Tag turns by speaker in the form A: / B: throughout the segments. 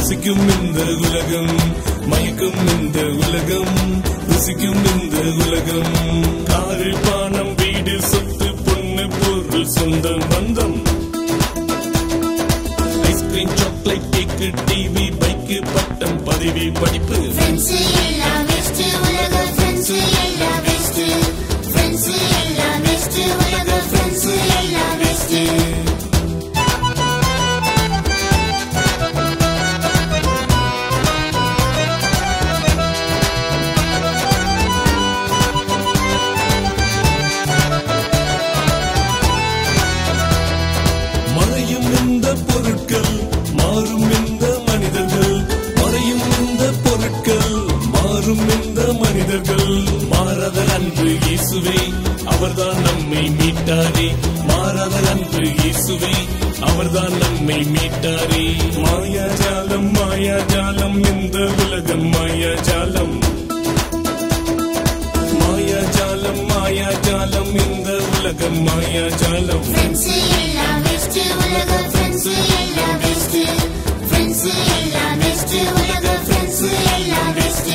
A: ருசிக்கும் இந்த உலகம் மயக்கும் இந்த உலகம் ருசிக்கும் இந்த உலகம் காரு பானம் வீடு சொத்து பொண்ணு பொருள் சொந்தம் பந்தம் ice cream chocolate cake TV bike பட்டம் பதவி படிப்பு
B: ஃப்ரெண்ட்ஸ் எல்லாம் பெஸ்ட் உலக ஃப்ரெண்ட்ஸ் எல்லாம் பெஸ்ட் ஃப்ரெண்ட்ஸ் எல்லாம் பெஸ்ட் உலக ஃப்ரெண்ட்ஸ் எல்லாம் பெஸ்ட்
A: மறையும் இந்த பொருட்கள் மாறும் இந்த மனிதர்கள் மறையும் இந்த பொருட்கள் மாறும் இந்த மனிதர்கள் மாறாத அன்று இயேசுவே அவர்தான் நம்மை மீட்டாரே மாறாத அன்று இயேசுவே அவர்தான் நம்மை மீட்டாரே மாயாஜாலம் மாயாஜாலம் இந்த உலகம் மாயாஜாலம் மாயாஜாலம் மாயாஜாலம் இந்த உலகம் மாயாஜாலம்
B: ஃப்ரெண்ட்ஸ் எல்லாம் பெஸ்ட் உலக ஃப்ரெண்ட்ஸ் எல்லாம் பெஸ்ட் ஃப்ரெண்ட்ஸ் எல்லாம் பெஸ்ட் உலக ஃப்ரெண்ட்ஸ் எல்லாம் பெஸ்ட்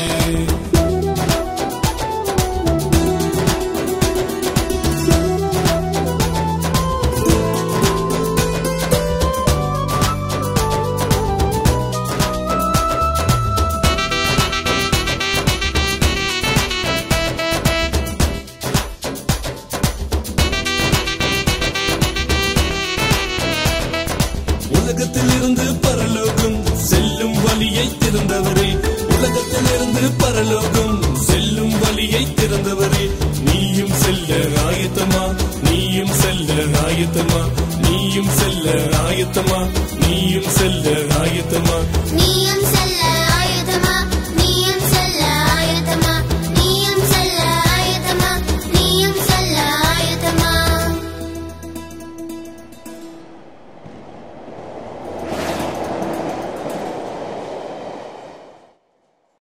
A: உலகத்திலிருந்து பரலோகம் செல்லும் வழியை திறந்தவரே உலகத்திலிருந்து பரலோகம் செல்லும் வழியை திறந்தவரே நீயும் செல்ல ஆயத்தமா நீயும் செல்ல ஆயத்தமா நீயும் செல்ல ஆயத்தமா நீயும் செல்ல ஆயத்தமா
B: நீயும் செல்ல